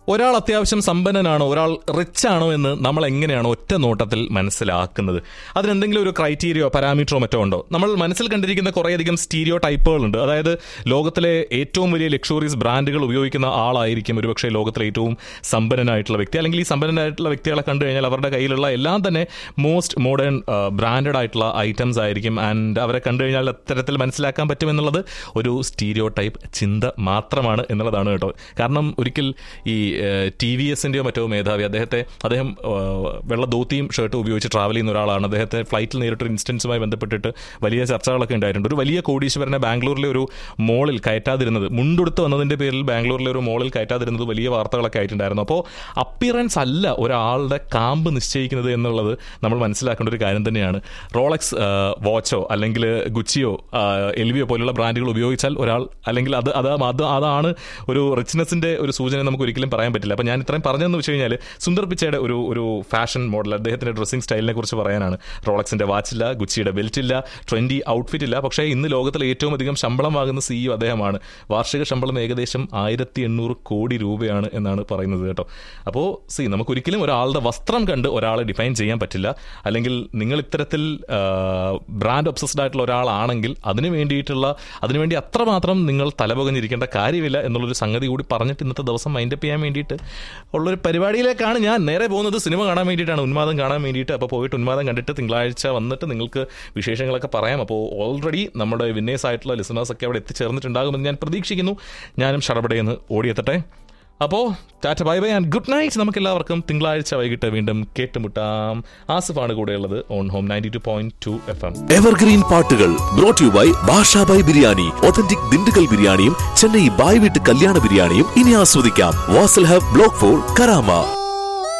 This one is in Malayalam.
ഒരാൾ അത്യാവശ്യം സമ്പന്നനാണോ ഒരാൾ റിച്ച് ആണോ എന്ന് നമ്മൾ എങ്ങനെയാണ് ഒറ്റ നോട്ടത്തിൽ മനസ്സിലാക്കുന്നത് അതിനെന്തെങ്കിലും ഒരു ക്രൈറ്റീരിയോ പാരാമീറ്ററോ മറ്റോ ഉണ്ടോ നമ്മൾ മനസ്സിൽ കണ്ടിരിക്കുന്ന കുറേയധികം സ്റ്റീരിയോ ടൈപ്പുകളുണ്ട് അതായത് ലോകത്തിലെ ഏറ്റവും വലിയ ലക്ഷറീസ് ബ്രാൻഡുകൾ ഉപയോഗിക്കുന്ന ആളായിരിക്കും ഒരുപക്ഷെ ലോകത്തിലെ ഏറ്റവും സമ്പന്നനായിട്ടുള്ള വ്യക്തി അല്ലെങ്കിൽ ഈ സമ്പന്നനായിട്ടുള്ള വ്യക്തികളെ കണ്ടു കഴിഞ്ഞാൽ അവരുടെ കയ്യിലുള്ള എല്ലാം തന്നെ മോസ്റ്റ് മോഡേൺ ബ്രാൻഡഡ് ആയിട്ടുള്ള ഐറ്റംസ് ആയിരിക്കും ആൻഡ് അവരെ കണ്ടു കഴിഞ്ഞാൽ അത്തരത്തിൽ മനസ്സിലാക്കാൻ പറ്റുമെന്നുള്ളത് ഒരു സ്റ്റീരിയോ ടൈപ്പ് ചിന്ത മാത്രമാണ് എന്നുള്ളതാണ് കേട്ടോ കാരണം ഒരിക്കൽ ഈ ടി വി എസിൻ്റെയോ മറ്റോ മേധാവി അദ്ദേഹത്തെ അദ്ദേഹം ആ, വെള്ള ധോത്തിയും ഷർട്ടും ഉപയോഗിച്ച് ട്രാവൽ ചെയ്യുന്ന ഒരാളാണ് അദ്ദേഹത്തെ ഫ്ലൈറ്റിൽ നേരിട്ടൊരു ഇൻസ്റ്റൻസുമായി ബന്ധപ്പെട്ടിട്ട് വലിയ ചർച്ചകളൊക്കെ ഉണ്ടായിട്ടുണ്ട് ഒരു വലിയ കോടീശ്വരനെ ബാംഗ്ലൂരിലെ ഒരു മോളിൽ കയറ്റാതിരുന്നത് മുണ്ടെടുത്ത് വന്നതിൻ്റെ പേരിൽ ബാംഗ്ലൂരിലെ ഒരു മോളിൽ കയറ്റാതിരുന്നത് വലിയ വാർത്തകളൊക്കെ ആയിട്ടുണ്ടായിരുന്നു അപ്പോൾ അപ്പിയറൻസ് അല്ല ഒരാളുടെ കാമ്പ് നിശ്ചയിക്കുന്നത് എന്നുള്ളത് നമ്മൾ മനസ്സിലാക്കേണ്ട ഒരു കാര്യം തന്നെയാണ് റോളക്സ് വാച്ചോ അല്ലെങ്കിൽ ഗുച്ചിയോ എൽവിയോ പോലുള്ള ബ്രാൻഡുകൾ ഉപയോഗിച്ചാൽ ഒരാൾ അല്ലെങ്കിൽ അത് അത് അത് അതാണ് ഒരു റിച്ച്നെസ്സിന്റെ ഒരു സൂചന നമുക്ക് ഒരിക്കലും പറയാൻ പറ്റില്ല അപ്പോൾ ഞാൻ ഇത്രയും പറഞ്ഞതെന്ന് വെച്ച് കഴിഞ്ഞാൽ സുന്ദർ പിച്ചയുടെ ഒരു ഒരു ഫാഷൻ മോഡൽ അദ്ദേഹത്തിന്റെ ഡ്രസ്സിംഗ് സ്റ്റൈലിനെ കുറിച്ച് പറയാനാണ് റോളക്സിന്റെ വാച്ചില്ല ഗുച്ചിയുടെ ബെൽറ്റ് ഇല്ല ട്രെൻഡി ഔട്ട്ഫിറ്റ് ഇല്ല പക്ഷേ ഇന്ന് ലോകത്തിലെ ഏറ്റവും അധികം ശമ്പളം വാങ്ങുന്ന സിഇഒ അദ്ദേഹമാണ് വാർഷിക ശമ്പളം ഏകദേശം ആയിരത്തി എണ്ണൂറ് കോടി രൂപയാണ് എന്നാണ് പറയുന്നത് കേട്ടോ അപ്പോൾ സി നമുക്കൊരിക്കലും ഒരാളുടെ വസ്ത്രം കണ്ട് ഒരാളെ ഡിഫൈൻ ചെയ്യാൻ പറ്റില്ല അല്ലെങ്കിൽ നിങ്ങൾ ഇത്തരത്തിൽ ബ്രാൻഡ് ഒബ്സസ്ഡ് ആയിട്ടുള്ള ഒരാളാണെങ്കിൽ അതിന് വേണ്ടിയിട്ടുള്ള അതിനുവേണ്ടി അത്രമാത്രം നിങ്ങൾ തലപുകഞ്ഞിരിക്കേണ്ട കാര്യമില്ല എന്നുള്ളൊരു സംഗതി കൂടി പറഞ്ഞിട്ട് ഇന്നത്തെ ദിവസം മൈൻഡപ്പ് ചെയ്യാൻ വേണ്ടിയിട്ട് ഉള്ളൊരു പരിപാടിയിലേക്കാണ് ഞാൻ നേരെ പോകുന്നത് സിനിമ കാണാൻ വേണ്ടിയിട്ടാണ് ഉന്മാദം കാണാൻ വേണ്ടിയിട്ട് അപ്പോൾ പോയിട്ട് ഉന്മാദം കണ്ടിട്ട് തിങ്കളാഴ്ച വന്നിട്ട് നിങ്ങൾക്ക് വിശേഷങ്ങളൊക്കെ പറയാം അപ്പോൾ ഓൾറെഡി നമ്മുടെ വിന്നേഴ്സ് ആയിട്ടുള്ള ലിസണേഴ്സ് ഒക്കെ അവിടെ എത്തിച്ചേർന്നിട്ടുണ്ടാകുമെന്ന് ഞാൻ പ്രതീക്ഷിക്കുന്നു ഞാനും ഷടപടയെന്ന് ഓടിയെത്തട്ടെ അപ്പോൾ tata bye bye and good night നമുക്ക് എല്ലാവർക്കും തിങ്കളാഴ്ച വൈകിട്ട് വീണ്ടും കേട്ടുമുട്ടാം ആസിഫാണ് കൂടെയുള്ളത് on home ninety two point two F M evergreen പാട്ടുകൾ brought you by Basha Bhai biryani authentic Dindigul ബിരിയാണിയും ചെന്നൈ ബായ് വീട്ട് കല്യാണ ബിരിയാണിയും ഇനി ആസ്വദിക്കാം Vasal hub block four Karama